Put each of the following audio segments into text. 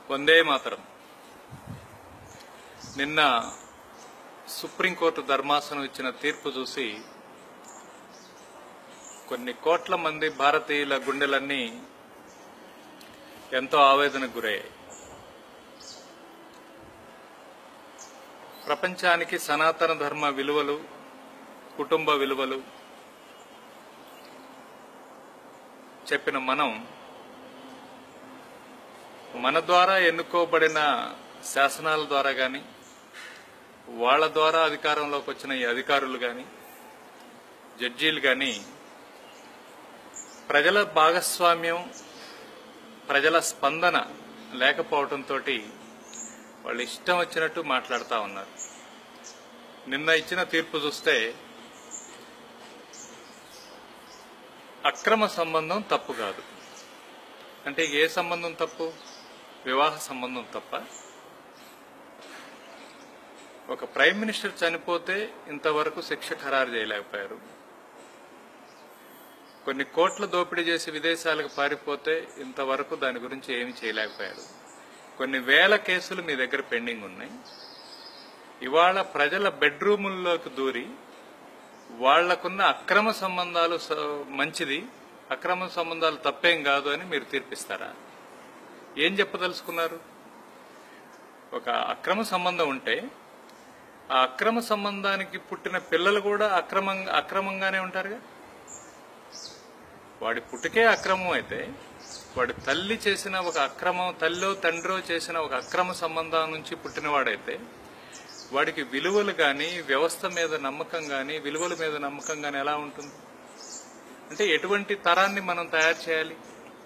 వందే మాతరం నిన్న సుప్రీంకోర్టు ధర్మాసనం ఇచ్చిన తీర్పు చూసి కొన్ని కోట్ల మంది భారతీయుల గుండెలన్నీ ఎంతో ఆవేదనకు గురయ్యాయి ప్రపంచానికి సనాతన ధర్మ విలువలు కుటుంబ విలువలు చెప్పిన మనం మన ద్వారా ఎన్నుకోబడిన శాసనాల ద్వారా గాని వాళ్ళ ద్వారా అధికారంలోకి వచ్చిన ఈ అధికారులు గాని జడ్జీలు గాని ప్రజల భాగస్వామ్యం ప్రజల స్పందన లేకపోవడంతో వాళ్ళు ఇష్టం వచ్చినట్టు మాట్లాడుతూ ఉన్నారు నిన్న ఇచ్చిన తీర్పు చూస్తే అక్రమ సంబంధం తప్పు కాదు అంటే ఏ సంబంధం తప్పు వివాహ సంబంధం తప్ప ఒక ప్రైమ్ మినిస్టర్ చనిపోతే ఇంతవరకు శిక్ష ఖరారు చేయలేకపోయారు కొన్ని కోట్ల దోపిడీ చేసి విదేశాలకు పారిపోతే ఇంతవరకు దాని గురించి ఏమీ చేయలేకపోయారు కొన్ని వేల కేసులు మీ దగ్గర పెండింగ్ ఉన్నాయి ఇవాళ ప్రజల బెడ్రూముల్లోకి దూరి వాళ్లకున్న అక్రమ సంబంధాలు స- మంచిది అక్రమ సంబంధాలు తప్పేం కాదు అని మీరు తీర్పిస్తారా ఏం చెప్పదలుచుకున్నారు ఒక అక్రమ సంబంధం ఉంటే ఆ అక్రమ సంబంధానికి పుట్టిన పిల్లలు కూడా అక్రమంగా అక్రమంగానే ఉంటారుగా వాడి పుట్టుకే అక్రమం అయితే వాడి తల్లి చేసిన ఒక అక్రమం తల్లో తండ్రో చేసిన ఒక అక్రమ సంబంధం నుంచి పుట్టినవాడైతే వాడికి విలువలు గాని వ్యవస్థ మీద నమ్మకం గాని విలువల మీద నమ్మకం గాని ఎలా ఉంటుంది అంటే ఎటువంటి తరాన్ని మనం తయారు చేయాలి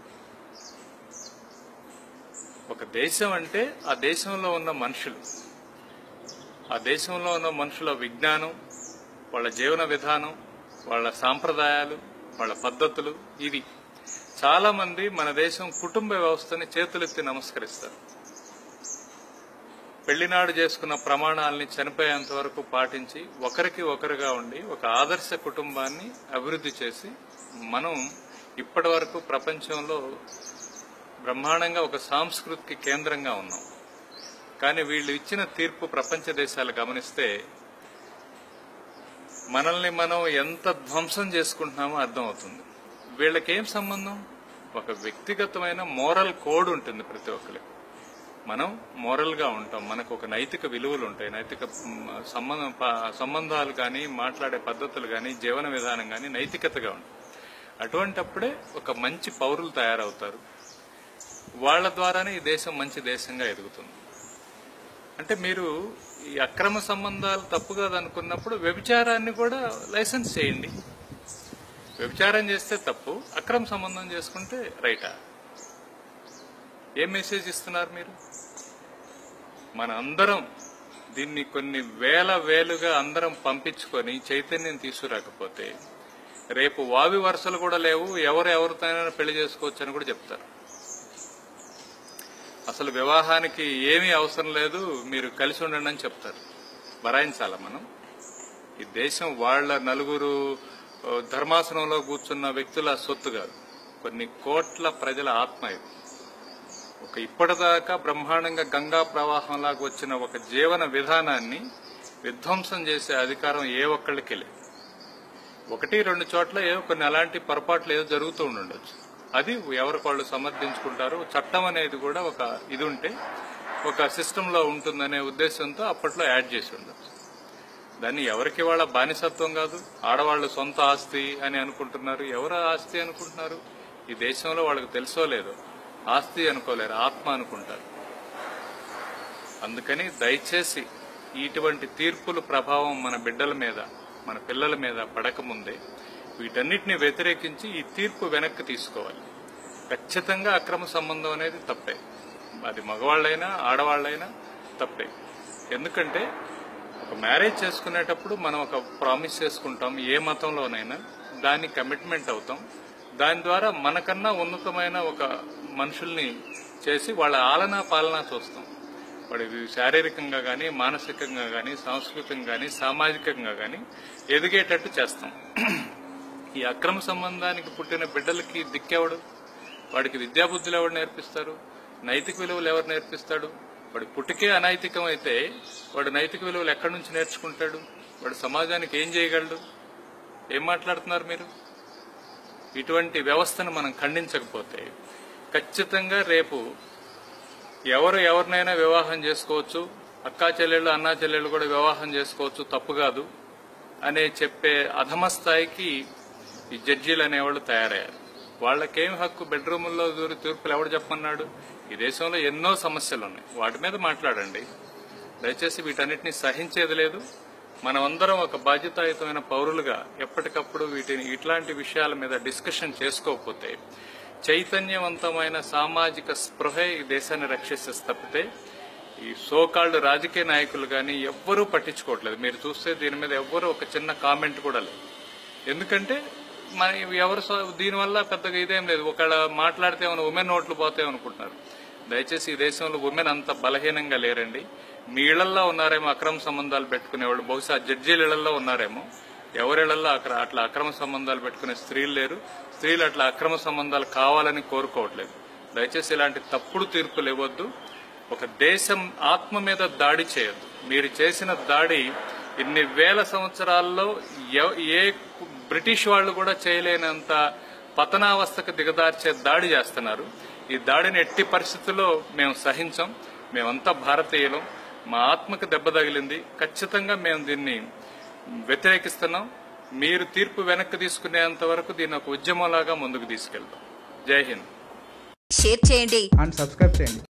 ఒక దేశం అంటే ఆ దేశంలో ఉన్న మనుషులు ఆ దేశంలో ఉన్న మనుషుల విజ్ఞానం వాళ్ళ జీవన విధానం వాళ్ళ సాంప్రదాయాలు వాళ్ళ పద్ధతులు ఇవి చాలా మంది మన దేశం కుటుంబ వ్యవస్థని చేతులెత్తి నమస్కరిస్తారు పెళ్లినాడు చేసుకున్న ప్రమాణాలని చనిపోయేంత వరకు పాటించి ఒకరికి ఒకరుగా ఉండి ఒక ఆదర్శ కుటుంబాన్ని అభివృద్ధి చేసి మనం ఇప్పటి వరకు ప్రపంచంలో బ్రహ్మాండంగా ఒక సాంస్కృతిక కేంద్రంగా ఉన్నాం కానీ వీళ్ళు ఇచ్చిన తీర్పు ప్రపంచ దేశాలు గమనిస్తే మనల్ని మనం ఎంత ధ్వంసం చేసుకుంటున్నామో అర్థమవుతుంది వీళ్ళకేం సంబంధం ఒక వ్యక్తిగతమైన మోరల్ కోడ్ ఉంటుంది ప్రతి ఒక్కరికి మనం మోరల్ గా ఉంటాం మనకు ఒక నైతిక విలువలు ఉంటాయి నైతిక మ్, సంబంధం ప- సంబంధాలు కానీ మాట్లాడే పద్ధతులు కానీ జీవన విధానం కానీ నైతికతగా ఉంటుంది అటువంటప్పుడే ఒక మంచి పౌరులు తయారవుతారు వాళ్ళ ద్వారానే ఈ దేశం మంచి దేశంగా ఎదుగుతుంది అంటే మీరు ఈ అక్రమ సంబంధాలు తప్పు కాదనుకున్నప్పుడు వ్యభిచారాన్ని కూడా లైసెన్స్ చేయండి వ్యభిచారం చేస్తే తప్పు అక్రమ సంబంధం చేసుకుంటే రైటా ఏ మెసేజ్ ఇస్తున్నారు మీరు మన అందరం దీన్ని కొన్ని వేల వేలుగా అందరం పంపించుకొని చైతన్యం తీసుకురాకపోతే రేపు వావి వరుసలు కూడా లేవు ఎవరు ఎవరితోనైనా పెళ్లి చేసుకోవచ్చు అని కూడా చెప్తారు అసలు వివాహానికి ఏమీ అవసరం లేదు మీరు కలిసి ఉండండి అని చెప్తారు భరాయించాలా మనం ఈ దేశం వాళ్ళ నలుగురు ఆ, ధర్మాసనంలో కూర్చున్న వ్యక్తుల సొత్తు కాదు కొన్ని కోట్ల ప్రజల ఆత్మ ఇది ఒక ఇప్పటిదాకా బ్రహ్మాండంగా గంగా ప్రవాహంలాగా వచ్చిన ఒక జీవన విధానాన్ని విధ్వంసం చేసే అధికారం ఏ ఒక్కళ్ళకి లేదు ఒకటి రెండు చోట్ల ఏదో కొన్ని అలాంటి పొరపాట్లు ఏదో జరుగుతూ ఉండొచ్చు అది ఎవరికి వాళ్ళు సమర్థించుకుంటారు చట్టం అనేది కూడా ఒక ఇది ఉంటే ఒక సిస్టమ్ లో ఉంటుందనే ఉద్దేశంతో అప్పట్లో యాడ్ చేసి ఉండొచ్చు దాన్ని ఎవరికి వాళ్ళ బానిసత్వం కాదు ఆడవాళ్ళు సొంత ఆస్తి అని అనుకుంటున్నారు ఎవరు ఆస్తి అనుకుంటున్నారు ఈ దేశంలో వాళ్ళకి తెలుసో లేదో ఆస్తి అనుకోలేరు ఆత్మ అనుకుంటారు అందుకని దయచేసి ఇటువంటి తీర్పుల ప్రభావం మన బిడ్డల మీద మన పిల్లల మీద పడకముందే వీటన్నిటిని వ్యతిరేకించి ఈ తీర్పు వెనక్కి తీసుకోవాలి ఖచ్చితంగా అక్రమ సంబంధం అనేది తప్పే అది మగవాళ్ళైనా ఆడవాళ్ళైనా తప్పే ఎందుకంటే ఒక మ్యారేజ్ చేసుకునేటప్పుడు మనం ఒక ప్రామిస్ చేసుకుంటాం ఏ మతంలోనైనా దాన్ని కమిట్మెంట్ అవుతాం దాని ద్వారా మనకన్నా ఉన్నతమైన ఒక మనుషుల్ని చేసి వాళ్ళ ఆలనా పాలన చూస్తాం వాడికి శారీరకంగా కానీ మానసికంగా కానీ సాంస్కృతికంగా కానీ సామాజికంగా కానీ ఎదిగేటట్టు చేస్తాం ఈ అక్రమ సంబంధానికి పుట్టిన బిడ్డలకి దిక్కెవడు వాడికి విద్యాబుద్ధులు ఎవడు నేర్పిస్తారు నైతిక విలువలు ఎవరు నేర్పిస్తాడు వాడి పుట్టుకే అనైతికం అయితే వాడు నైతిక విలువలు ఎక్కడి నుంచి నేర్చుకుంటాడు వాడు సమాజానికి ఏం చేయగలడు ఏం మాట్లాడుతున్నారు మీరు ఇటువంటి వ్యవస్థను మనం ఖండించకపోతే ఖచ్చితంగా రేపు ఎవరు ఎవరినైనా వివాహం చేసుకోవచ్చు అక్కా చెల్లెళ్ళు అన్నా చెల్లెళ్ళు కూడా వివాహం చేసుకోవచ్చు తప్పు కాదు అనే చెప్పే అధమ స్థాయికి ఈ జడ్జీలు అనేవాళ్ళు తయారయ్యారు వాళ్ళకేం హక్కు బెడ్రూముల్లో దూరి తీర్పులు ఎవడు చెప్పమన్నాడు ఈ దేశంలో ఎన్నో సమస్యలు ఉన్నాయి వాటి మీద మాట్లాడండి దయచేసి వీటన్నిటిని సహించేది లేదు మనమందరం ఒక బాధ్యతాయుతమైన పౌరులుగా ఎప్పటికప్పుడు వీటిని ఇట్లాంటి విషయాల మీద డిస్కషన్ చేసుకోకపోతే చైతన్యవంతమైన సామాజిక స్పృహే ఈ దేశాన్ని రక్షిస్తే తప్పితే ఈ సోకాళ్ళు రాజకీయ నాయకులు కానీ ఎవ్వరూ పట్టించుకోవట్లేదు మీరు చూస్తే దీని మీద ఎవ్వరూ ఒక చిన్న కామెంట్ కూడా లేదు ఎందుకంటే మన ఎవరు సో- దీనివల్ల పెద్దగా ఇదేం లేదు ఒకళ్ళ మాట్లాడితే ఏమైనా ఉమెన్ ఓట్లు పోతాయి అనుకుంటున్నారు దయచేసి ఈ దేశంలో ఉమెన్ అంత బలహీనంగా లేరండి మీ ఇళ్లలో ఉన్నారేమో అక్రమ సంబంధాలు పెట్టుకునేవాళ్ళు బహుశా జడ్జీల ఇళ్లలో ఉన్నారేమో ఎవరిళ్లలో అక్కడ అట్లా అక్రమ సంబంధాలు పెట్టుకునే స్త్రీలు లేరు స్త్రీలు అట్లా అక్రమ సంబంధాలు కావాలని కోరుకోవట్లేదు దయచేసి ఇలాంటి తప్పుడు తీర్పులు ఇవ్వద్దు ఒక దేశం ఆత్మ మీద దాడి చేయొద్దు మీరు చేసిన దాడి ఇన్ని వేల సంవత్సరాల్లో ఎవ- ఏ బ్రిటిష్ వాళ్ళు కూడా చేయలేనంత పతనావస్థకు దిగదార్చే దాడి చేస్తున్నారు ఈ దాడిని ఎట్టి పరిస్థితుల్లో మేము సహించం మేమంతా భారతీయులం మా ఆత్మకు దెబ్బ తగిలింది ఖచ్చితంగా మేము దీన్ని వ్యతిరేకిస్తున్నాం మీరు తీర్పు వెనక్కి తీసుకునేంత వరకు దీన్ని ఒక ఉద్యమంలాగా ముందుకు తీసుకెళ్తాం జై హింద్ షేర్ చేయండి అండ్ సబ్స్క్రైబ్ చేయండి